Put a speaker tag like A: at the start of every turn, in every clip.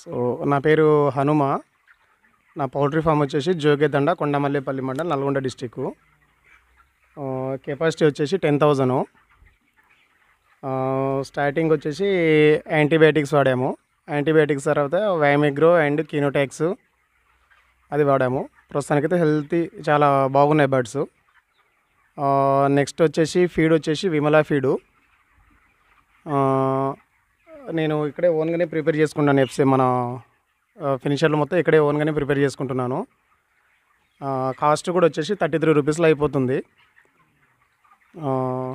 A: so నా పేరు హనుమ నా పౌల్ట్రీ ఫామ్ వచ్చేసి జోగేదండ కొండమల్లేపల్లి మండల్ నల్గొండ డిస్టిక్ కెపాసిటీ వచ్చేసి టెన్ థౌజండ్ స్టార్టింగ్ వచ్చేసి యాంటీబయాటిక్స్ వాడాము యాంటీబయాటిక్స్ తర్వాత వ్యామిగ్రో అండ్ కినోటాక్స్ అది వాడాము ప్రస్తుతానికైతే హెల్తీ చాలా బాగున్నాయి బర్డ్స్ నెక్స్ట్ వచ్చేసి ఫీడ్ వచ్చేసి విమలా ఫీడు ఆ, నేను ఇక్కడే ఓన్గానే ప్రిపేర్ చేసుకుంటాను ఎఫ్సీ మన ఫినిషర్లు మొత్తం ఇక్కడే ఓన్గానే ప్రిపేర్ చేసుకుంటున్నాను కాస్ట్ కూడా వచ్చేసి థర్టీ త్రీ రూపీస్లో అయిపోతుంది ఆ,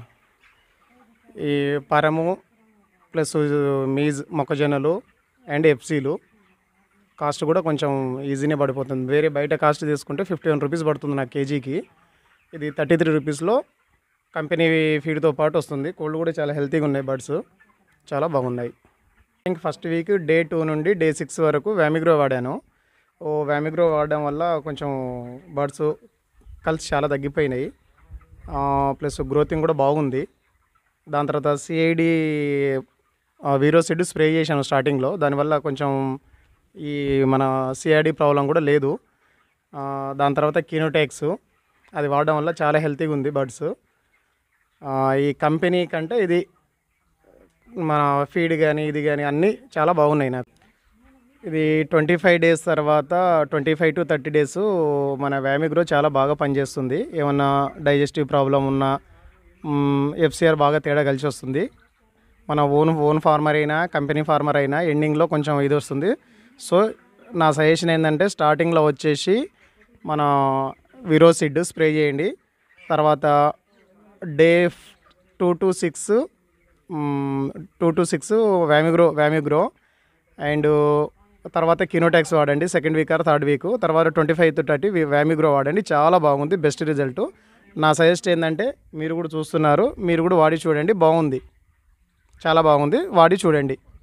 A: ఈ పరము ప్లస్ మీజ్ మొక్కజొన్నలు అండ్ ఎఫ్సీలు కాస్ట్ కూడా కొంచెం ఈజీనే పడిపోతుంది వేరే బయట కాస్ట్ తీసుకుంటే ఫిఫ్టీ వన్ రూపీస్ పడుతుంది నాకు కేజీకి ఇది థర్టీ త్రీ రూపీస్లో కంపెనీ ఫీడ్తో పాటు వస్తుంది కోళ్ళు కూడా చాలా హెల్తీగా ఉన్నాయి బర్డ్స్ చాలా బాగున్నాయి ఇంక ఫస్ట్ వీక్ డే టూ నుండి డే సిక్స్ వరకు వ్యామిగ్రో వాడాను ఓ వ్యామిగ్రో వాడడం వల్ల కొంచెం బర్డ్స్ కలిసి చాలా తగ్గిపోయినాయి ప్లస్ గ్రోతింగ్ కూడా బాగుంది దాని తర్వాత సిఐడి వీరోసిడ్ స్ప్రే చేశాను స్టార్టింగ్లో దానివల్ల కొంచెం ఈ మన సిఐడి ప్రాబ్లం కూడా లేదు ఆ, దాని తర్వాత కినోటెక్స్ అది వాడడం వల్ల చాలా హెల్తీగా ఉంది బర్డ్స్ ఈ కంపెనీ కంటే ఇది మన ఫీడ్ కానీ ఇది కానీ అన్నీ చాలా బాగున్నాయి నాకు ఇది ట్వంటీ ఫైవ్ డేస్ తర్వాత twenty five to thirty days మన వ్యామిగ్రో చాలా బాగా పనిచేస్తుంది ఏమన్నా డైజెస్టివ్ ప్రాబ్లం ఉన్నా ఎఫ్సిఆర్ బాగా తేడా కలిసి వస్తుంది మన ఓన్ ఓన్ ఫార్మర్ అయినా కంపెనీ ఫార్మర్ అయినా ఎండింగ్లో కొంచెం ఇది వస్తుంది సో నా సజెషన్ ఏంటంటే స్టార్టింగ్లో వచ్చేసి మన విరోసిడ్ స్ప్రే చేయండి తర్వాత day two to six two to six వ్యామిగ్రో వ్యామిగ్రో అండ్ తర్వాత కినోటాక్స్ వాడండి second week or third week తర్వాత ట్వంటీ ఫైవ్ టు థర్టీ వ్యామిగ్రో వాడండి చాలా బాగుంది బెస్ట్ రిజల్ట్ నా సజెస్ట్ ఏంటంటే మీరు కూడా చూస్తున్నారు మీరు కూడా వాడి చూడండి బాగుంది చాలా బాగుంది వాడి చూడండి